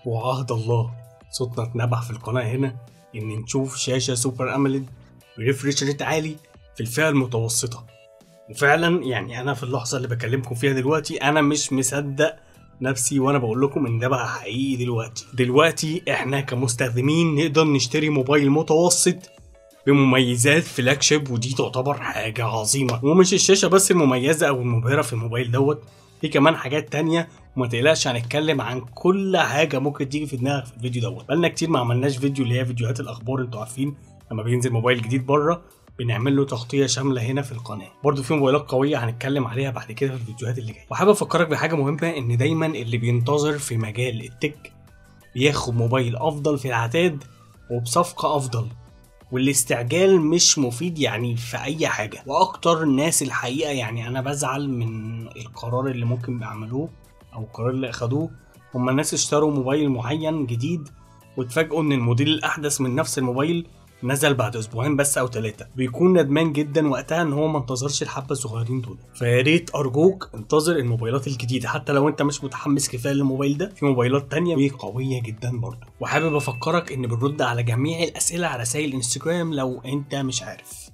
وعهد الله صوتنا اتنبح في القناة هنا إن نشوف شاشة سوبر أموليد بريفريش ريت عالي في الفئة المتوسطة وفعلا يعني أنا في اللحظة اللي بكلمكم فيها دلوقتي أنا مش مصدق نفسي وانا بقول لكم ان ده بقى حقيقي دلوقتي دلوقتي احنا كمستخدمين نقدر نشتري موبايل متوسط بمميزات فلاج شيب ودي تعتبر حاجة عظيمة ومش الشاشة بس المميزة أو المبهرة في الموبايل دوت في كمان حاجات تانية وما تقلقش هنتكلم عن كل حاجة ممكن تيجي في دماغك في الفيديو دوت بقالنا كتير ما عملناش فيديو اللي هي فيديوهات الأخبار انتوا عارفين لما بينزل موبايل جديد بره بنعمل له تغطيه شامله هنا في القناه برضه في موبايلات قويه هنتكلم عليها بعد كده في الفيديوهات اللي جايه وحابب افكرك بحاجه مهمه ان دايما اللي بينتظر في مجال التك بياخد موبايل افضل في العتاد وبصفقه افضل والاستعجال مش مفيد يعني في اي حاجه واكتر الناس الحقيقه يعني انا بزعل من القرار اللي ممكن بيعملوه او القرار اللي اخدوه هما الناس اشتروا موبايل معين جديد واتفاجئوا ان الموديل الاحدث من نفس الموبايل نزل بعد اسبوعين بس او ثلاثه بيكون ندمان جدا وقتها ان هو ما انتظرش الحبه الصغيرين دول فيا ريت ارجوك انتظر الموبايلات الجديده حتى لو انت مش متحمس كفايه للموبايل ده في موبايلات تانية قويه جدا برضه وحابب افكرك ان بنرد على جميع الاسئله على رسائل الانستجرام لو انت مش عارف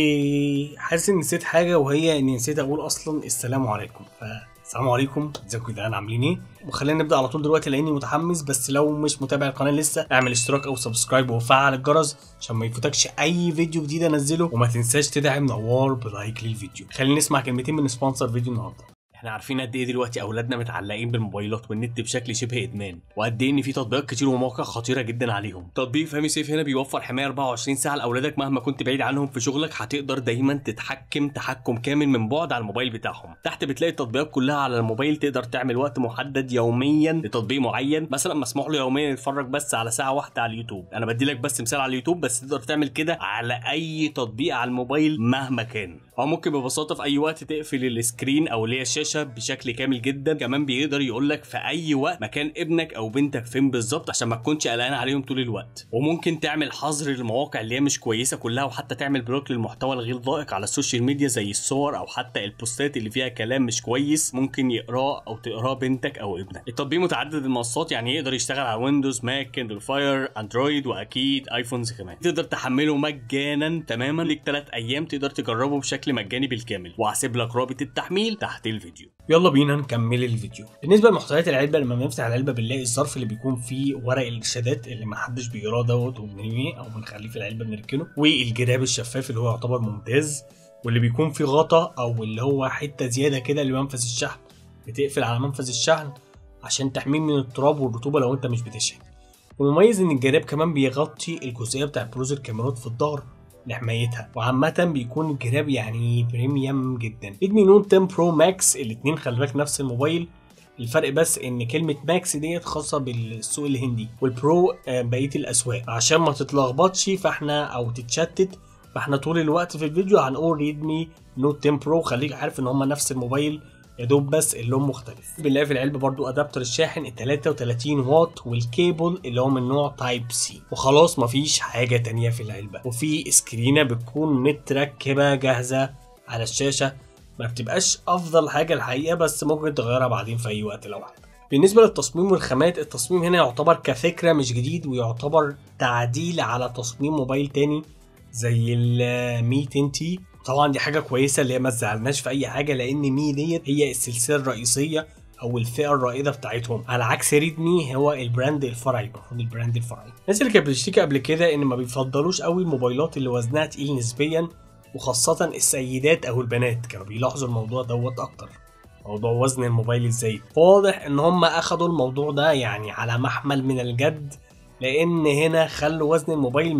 وحاسس ان نسيت حاجه وهي اني نسيت اقول اصلا السلام عليكم ف السلام عليكم ازيكم يا جدعان عاملين ايه وخلينا نبدا على طول دلوقتي لاني متحمس بس لو مش متابع القناه لسه اعمل اشتراك او سبسكرايب وفعل الجرس عشان ما يفوتكش اي فيديو جديد انزله وما تنساش تدعم نوار بلايك للفيديو خلينا نسمع كلمتين من سبونسر فيديو النهارده احنا عارفين قد ايه دلوقتي اولادنا متعلقين بالموبايلات والنت بشكل شبه ادمان وقد ايه ان في تطبيقات كتير ومواقع خطيره جدا عليهم تطبيق فامي سيف هنا بيوفر حمايه 24 ساعه لاولادك مهما كنت بعيد عنهم في شغلك هتقدر دايما تتحكم تحكم كامل من بعد على الموبايل بتاعهم تحت بتلاقي التطبيقات كلها على الموبايل تقدر تعمل وقت محدد يوميا لتطبيق معين مثلا مسموح له يوميا يتفرج بس على ساعه واحده على اليوتوب انا بدي لك بس مثال على اليوتيوب بس تقدر تعمل كده على اي تطبيق على الموبايل مهما كان او ممكن ببساطه في اي وقت تقفل السكرين او اللي هي الشاشه بشكل كامل جدا كمان بيقدر يقول لك في اي وقت مكان ابنك او بنتك فين بالظبط عشان ما تكونش قلقان عليهم طول الوقت وممكن تعمل حظر للمواقع اللي هي مش كويسه كلها وحتى تعمل بلوك للمحتوى الغير لائق على السوشيال ميديا زي الصور او حتى البوستات اللي فيها كلام مش كويس ممكن يقراه او تقراه بنتك او ابنك التطبيق متعدد المنصات يعني يقدر يشتغل على ويندوز ماك كيندل فاير اندرويد واكيد ايفونز كمان تقدر تحمله مجانا تماما ليك 3 ايام تقدر تجربه بشكل مجاني بالكامل وهسيب لك رابط التحميل تحت الفيديو يلا بينا نكمل الفيديو بالنسبه لمحتويات العلبه لما بنفتح العلبه بنلاقي الظرف اللي بيكون فيه ورق الارشادات اللي ما حدش بيقراه دوت وبنرميه او بنخليه في العلبه بنركنه والجراب الشفاف اللي هو يعتبر ممتاز واللي بيكون فيه غطا او اللي هو حته زياده كده لمنفذ الشحن بتقفل على منفذ الشحن عشان تحميه من التراب والرطوبه لو انت مش بتشحن ومميز ان الجراب كمان بيغطي الجزئيه بتاع بروز الكاميرات في الظهر لحمايتها وعامة بيكون الجراب يعني بريميوم جدا ريدمي نوت 10 برو ماكس الاتنين خلي بالك نفس الموبايل الفرق بس ان كلمة ماكس ديت خاصة بالسوق الهندي والبرو بقية الاسواق عشان ما تتلخبطش فاحنا او تتشتت فاحنا طول الوقت في الفيديو هنقول ريدمي نوت 10 برو خليك عارف ان هما نفس الموبايل يا دوب بس اللون مختلف بنلاقي في العلبه برضو ادابتر الشاحن ال 33 واط والكيبل اللي هو من نوع تايب سي وخلاص مفيش حاجه تانية في العلبه وفي سكرينه بتكون متركبه جاهزه على الشاشه ما بتبقاش افضل حاجه الحقيقه بس ممكن تغيرها بعدين في اي وقت لو حابب بالنسبة للتصميم والخامات التصميم هنا يعتبر كفكرة مش جديد ويعتبر تعديل على تصميم موبايل تاني زي ال مي 10 تي طبعا دي حاجه كويسه اللي هي ما تزعلناش في اي حاجه لان مي ديت هي السلسله الرئيسيه او الفئه الرائده بتاعتهم على عكس ريدمي هو البراند الفرعي المفروض البراند الفرعي الناس اللي كانت بتشتكي قبل كده ان ما بيفضلوش قوي الموبايلات اللي وزنها تقيل نسبيا وخاصه السيدات او البنات كانوا بيلاحظوا الموضوع دوت اكتر موضوع وزن الموبايل ازاي واضح ان هم اخدوا الموضوع ده يعني على محمل من الجد لان هنا خلوا وزن الموبايل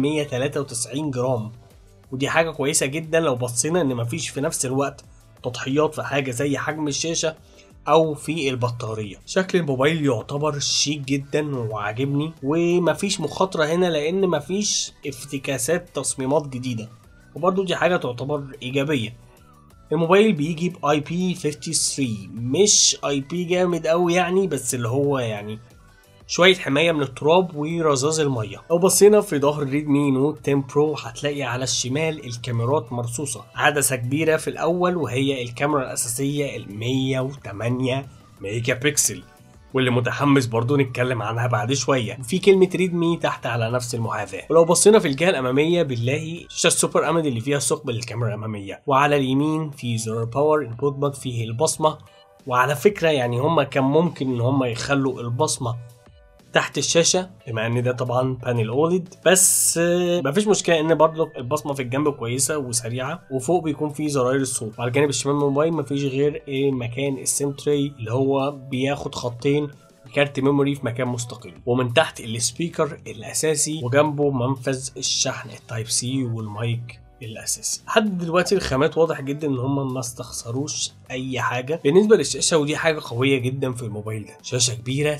193 جرام ودي حاجة كويسة جدا لو بصينا ان مفيش في نفس الوقت تضحيات في حاجة زي حجم الشاشة او في البطارية شكل الموبايل يعتبر شيك جدا وعاجبني ومفيش مخاطرة هنا لان مفيش افتكاسات تصميمات جديدة وبرضو دي حاجة تعتبر ايجابية الموبايل بيجي باي بي 53 مش اي بي جامد قوي يعني بس اللي هو يعني شوية حماية من التراب ورذاذ المية لو بصينا في ظهر ريدمي نوت 10 برو هتلاقي على الشمال الكاميرات مرصوصة عدسة كبيرة في الأول وهي الكاميرا الأساسية ال 108 ميجا بكسل واللي متحمس برضو نتكلم عنها بعد شويه في كلمه ريد مي تحت على نفس المحاذاه ولو بصينا في الجهه الاماميه بنلاقي شاشه السوبر امد اللي فيها ثقب للكاميرا الاماميه وعلى اليمين في زر باور انبوت مود فيه البصمه وعلى فكره يعني هم كان ممكن ان هم يخلوا البصمه تحت الشاشه بما ان ده طبعا بانل اوليد بس آه، مفيش مشكله ان برضه البصمه في الجنب كويسه وسريعه وفوق بيكون في زراير الصوت وعلى الجانب الشمال من الموبايل مفيش غير إيه مكان السيم تري اللي هو بياخد خطين كارت ميموري في مكان مستقل ومن تحت السبيكر الاساسي وجنبه منفذ الشحن التايب سي والمايك الاساسي لحد دلوقتي الخامات واضح جدا ان هم ما استخسروش اي حاجه بالنسبه للشاشه ودي حاجه قويه جدا في الموبايل ده شاشه كبيره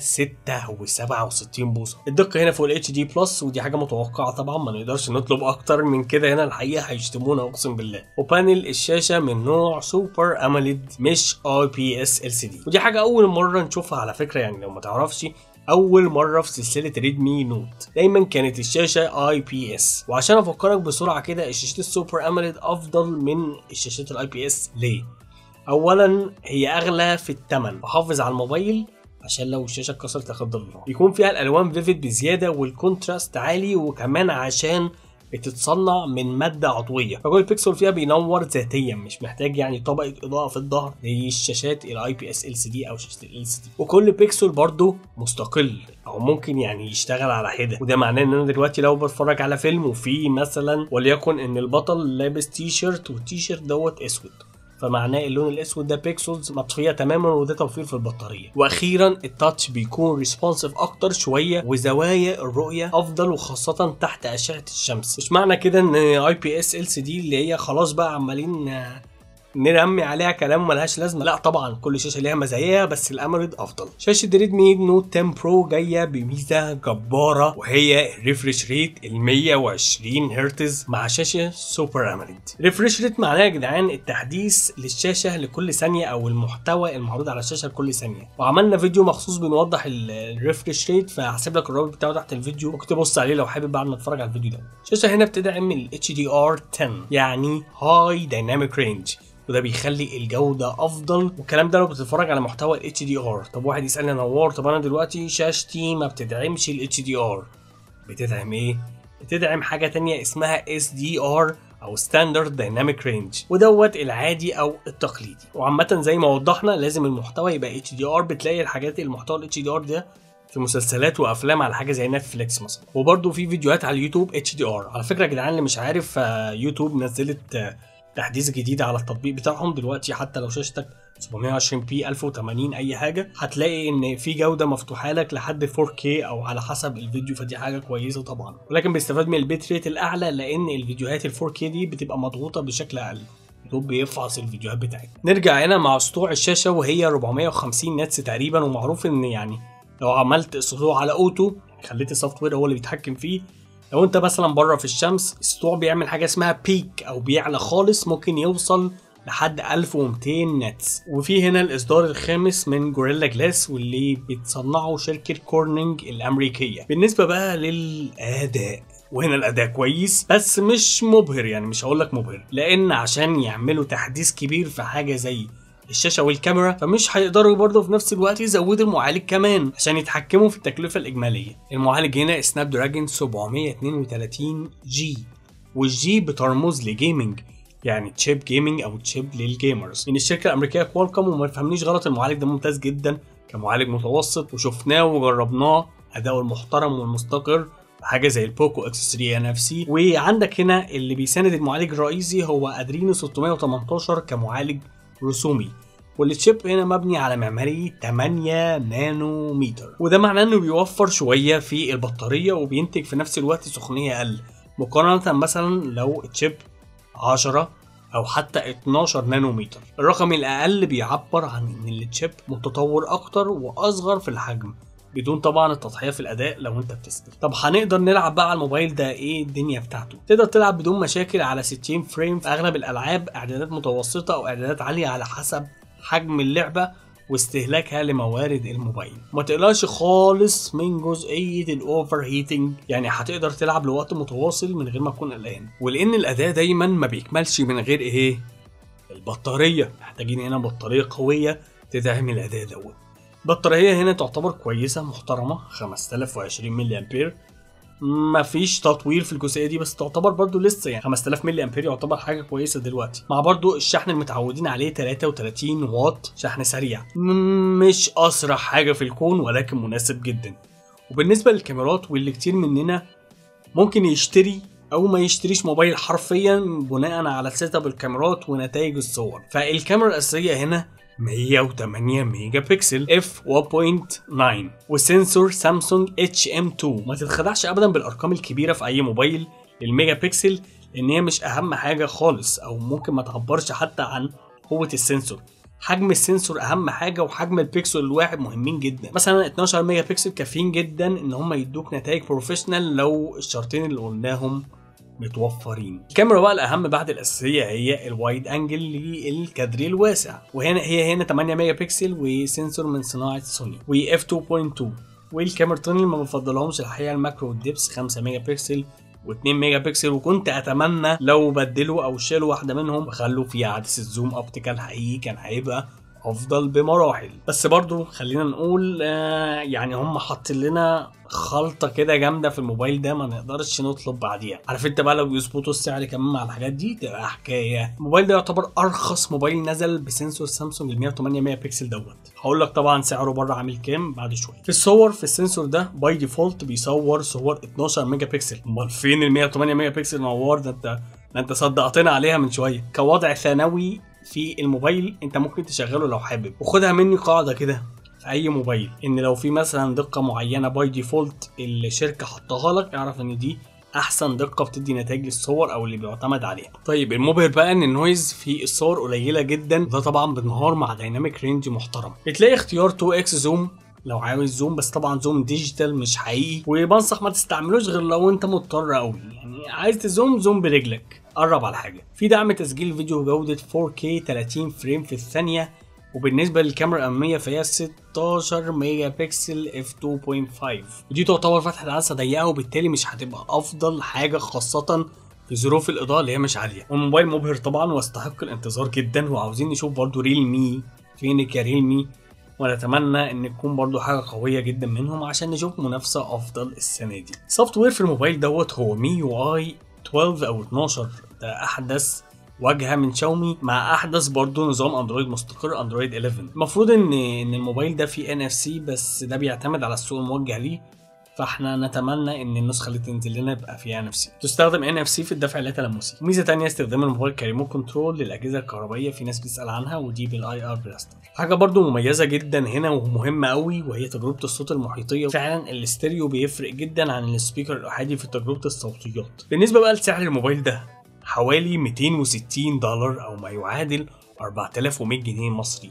6 و67 بوصه الدقه هنا فوق الاتش دي بلس ودي حاجه متوقعه طبعا ما نقدرش نطلب اكتر من كده هنا الحقيقه هيشتمونا اقسم بالله وبانل الشاشه من نوع سوبر اموليد مش اي بي اس ال سي دي ودي حاجه اول مره نشوفها على فكره يعني لو ما تعرفش اول مره في سلسله ريدمي نوت دايما كانت الشاشه اي بي اس وعشان افكرك بسرعه كده الشاشات السوبر اموليد افضل من الشاشات الاي بي اس ليه اولا هي اغلى في الثمن وحافظ على الموبايل عشان لو الشاشه اتكسرت لا قدر الله يكون فيها الالوان فيفيد بزياده والكونتراست عالي وكمان عشان بتتصنع من ماده عضويه فكل بيكسل فيها بينور ذاتيا مش محتاج يعني طبقه اضاءه في الظهر زي الشاشات الاي بي اس ال سي دي او شاشه ال سي دي وكل بيكسل برضه مستقل او ممكن يعني يشتغل على حده وده معناه ان انا دلوقتي لو بتفرج على فيلم وفي مثلا وليكن ان البطل لابس تي شيرت والتي شيرت دوت اسود فمعناه اللون الاسود ده بيكسلز مطفيه تماما وده توفير في البطاريه واخيرا التاتش بيكون ريسبونسيف اكتر شويه وزوايا الرؤيه افضل وخاصه تحت اشعه الشمس مش معنى كده ان اي بي اس ال سي دي اللي هي خلاص بقى عمالين آه، نرمي عليها كلام ملهاش لازمه لا طبعا كل شاشه ليها مزاياها بس الاموليد افضل شاشه ريدمي نوت 10 برو جايه بميزه جباره وهي الريفرش ريت ال 120 هرتز مع شاشه سوبر اموليد ريفرش ريت معناه يا جدعان التحديث للشاشه لكل ثانيه او المحتوى المعروض على الشاشه لكل ثانيه وعملنا فيديو مخصوص بنوضح الريفرش ريت فهسيب لك الرابط بتاعه تحت الفيديو ممكن تبص عليه لو حابب بعد ما تتفرج على الفيديو ده الشاشه هنا بتدعم ال HDR 10 يعني هاي دايناميك رينج وده بيخلي الجودة أفضل والكلام ده لو بتتفرج على محتوى ال HDR طب واحد يسألني نوار طب أنا دلوقتي شاشتي ما بتدعمش ال HDR بتدعم إيه؟ بتدعم حاجة تانية اسمها SDR أو Standard Dynamic Range ودوت العادي أو التقليدي وعامة زي ما وضحنا لازم المحتوى يبقى HDR بتلاقي الحاجات المحتوى ال HDR ده في مسلسلات وافلام على حاجه زي نتفليكس مثلا وبرده في فيديوهات على اليوتيوب اتش دي ار على فكره يا جدعان اللي مش عارف آه، يوتيوب نزلت آه، تحديث جديد على التطبيق بتاعهم دلوقتي حتى لو شاشتك 720 بي 1080 اي حاجه هتلاقي ان في جوده مفتوحه لك لحد 4K او على حسب الفيديو فدي حاجه كويسه طبعا ولكن بيستفاد من البيت ريت الاعلى لان الفيديوهات ال 4K دي بتبقى مضغوطه بشكل اقل يوتيوب بيفحص الفيديوهات بتاعتنا نرجع هنا مع سطوع الشاشه وهي 450 نتس تقريبا ومعروف ان يعني لو عملت سطوع على اوتو خليت السوفت وير هو اللي بيتحكم فيه لو انت مثلا بره في الشمس السطوع بيعمل حاجه اسمها بيك او بيعلى خالص ممكن يوصل لحد 1200 نتس وفي هنا الاصدار الخامس من جوريلا جلاس واللي بتصنعه شركه كورنينج الامريكيه بالنسبه بقى للاداء وهنا الاداء كويس بس مش مبهر يعني مش هقول لك مبهر لان عشان يعملوا تحديث كبير في حاجه زي الشاشه والكاميرا فمش هيقدروا برضه في نفس الوقت يزودوا المعالج كمان عشان يتحكموا في التكلفه الاجماليه المعالج هنا سناب دراجون 732 جي والجي بترمز لجيمنج يعني تشيب جيمنج او تشيب للجيمرز من الشركه الامريكيه كوالكوم وما تفهمنيش غلط المعالج ده ممتاز جدا كمعالج متوسط وشفناه وجربناه اداؤه المحترم والمستقر حاجه زي البوكو اكس 3 ان اف سي وعندك هنا اللي بيساند المعالج الرئيسي هو ادرينو 618 كمعالج رسومي والتشيب هنا مبني على معمارية 8 نانو متر وده معناه انه بيوفر شوية في البطارية وبينتج في نفس الوقت سخونية اقل مقارنة مثلا لو التشيب 10 او حتى 12 نانومتر الرقم الاقل بيعبر عن ان التشيب متطور اكتر واصغر في الحجم بدون طبعا التضحيه في الاداء لو انت بتسكت طب هنقدر نلعب بقى على الموبايل ده ايه الدنيا بتاعته تقدر تلعب بدون مشاكل على 60 فريم في اغلب الالعاب اعدادات متوسطه او اعدادات عاليه على حسب حجم اللعبه واستهلاكها لموارد الموبايل ما تقلقش خالص من جزئيه الاوفر هيتنج يعني هتقدر تلعب لوقت متواصل من غير ما تكون قلقان ولان الاداء دايما ما بيكملش من غير ايه البطاريه محتاجين هنا بطاريه قويه تدعم الاداء دوت البطاريه هنا تعتبر كويسه محترمه 5020 ملي امبير مفيش تطوير في الجزئيه دي بس تعتبر برضو لسه يعني 5000 ملي امبير يعتبر حاجه كويسه دلوقتي مع برضو الشحن المتعودين عليه 33 واط شحن سريع م- مش اسرع حاجه في الكون ولكن مناسب جدا وبالنسبه للكاميرات واللي كتير مننا ممكن يشتري او ما يشتريش موبايل حرفيا بناء على سيت اب الكاميرات ونتائج الصور فالكاميرا الاساسيه هنا 108 ميجا بكسل اف 1.9 وسنسور سامسونج اتش ام 2 ما تتخدعش ابدا بالارقام الكبيره في اي موبايل للميجا بكسل لان هي مش اهم حاجه خالص او ممكن ما تعبرش حتى عن قوه السنسور حجم السنسور اهم حاجه وحجم البيكسل الواحد مهمين جدا مثلا 12 ميجا بكسل كافيين جدا ان هم يدوك نتائج بروفيشنال لو الشرطين اللي قلناهم متوفرين الكاميرا بقى الاهم بعد الاساسيه هي الوايد انجل للكادر الواسع وهنا هي هنا 8 ميجا بكسل وسنسور من صناعه سوني واف 2.2 والكاميرتين اللي ما بفضلهمش الحقيقه الماكرو والدبس 5 ميجا بكسل و2 ميجا بكسل وكنت اتمنى لو بدلوا او شالوا واحده منهم وخلوا فيها عدسه زوم اوبتيكال حقيقي كان هيبقى افضل بمراحل بس برضو خلينا نقول آه يعني هم حاطين لنا خلطه كده جامده في الموبايل ده ما نقدرش نطلب بعديها عارف انت بقى لو يظبطوا السعر كمان مع الحاجات دي تبقى حكايه الموبايل ده يعتبر ارخص موبايل نزل بسنسور سامسونج ال 108 ميجا بكسل دوت هقول لك طبعا سعره بره عامل كام بعد شويه في الصور في السنسور ده باي ديفولت بيصور صور 12 ميجا بكسل امال فين ال 108 ميجا بكسل نوار ده انت ده انت صدقتنا عليها من شويه كوضع ثانوي في الموبايل انت ممكن تشغله لو حابب وخدها مني قاعده كده في اي موبايل ان لو في مثلا دقه معينه باي ديفولت الشركه حطها لك اعرف ان دي احسن دقه بتدي نتائج للصور او اللي بيعتمد عليها طيب المبهر بقى ان النويز في الصور قليله جدا ده طبعا بالنهار مع دايناميك رينج محترم بتلاقي اختيار 2 اكس زوم لو عاوز زوم بس طبعا زوم ديجيتال مش حقيقي وبنصح ما تستعملوش غير لو انت مضطر قوي يعني عايز تزوم زوم برجلك قرب على حاجه في دعم تسجيل فيديو جوده 4K 30 فريم في الثانيه وبالنسبه للكاميرا الاماميه فهي 16 ميجا بكسل اف 2.5 ودي تعتبر فتحه عدسه ضيقه وبالتالي مش هتبقى افضل حاجه خاصه في ظروف الاضاءه اللي هي مش عاليه والموبايل مبهر طبعا واستحق الانتظار جدا وعاوزين نشوف برضو ريل مي فينك يا ريل مي ونتمنى ان تكون برضو حاجه قويه جدا منهم عشان نشوف منافسه افضل السنه دي سوفت وير في الموبايل دوت هو مي يو اي 12 او 12 ده احدث واجهه من شاومي مع احدث برضه نظام اندرويد مستقر اندرويد 11 المفروض ان ان الموبايل ده فيه ان اف سي بس ده بيعتمد على السوق الموجه ليه فاحنا نتمنى ان النسخه اللي تنزل لنا يبقى فيها ان اف سي تستخدم ان اف سي في الدفع اللاتلمسي ميزه تانية استخدام الموبايل كريموت كنترول للاجهزه الكهربائيه في ناس بتسال عنها ودي بالاي ار بلاستر حاجه برضو مميزه جدا هنا ومهمه قوي وهي تجربه الصوت المحيطيه فعلا الاستيريو بيفرق جدا عن السبيكر الاحادي في تجربه الصوتيات بالنسبه بقى لسعر الموبايل ده حوالي 260 دولار او ما يعادل 4100 جنيه مصري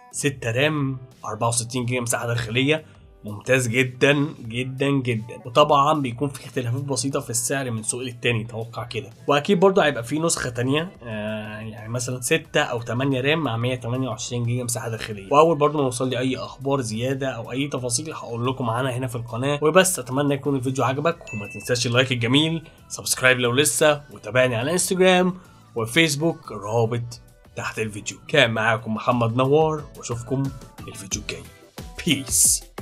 6 رام 64 جيجا مساحه داخليه ممتاز جدا جدا جدا وطبعا بيكون في اختلافات بسيطه في السعر من سوق للتاني توقع كده واكيد برضه هيبقى في نسخه تانية آه يعني مثلا 6 او 8 رام مع 128 جيجا مساحه داخليه واول برضه ما يوصل لي اي اخبار زياده او اي تفاصيل هقول لكم عنها هنا في القناه وبس اتمنى يكون الفيديو عجبك وما تنساش اللايك الجميل سبسكرايب لو لسه وتابعني على انستجرام وفيسبوك رابط تحت الفيديو كان معاكم محمد نوار واشوفكم الفيديو الجاي بيس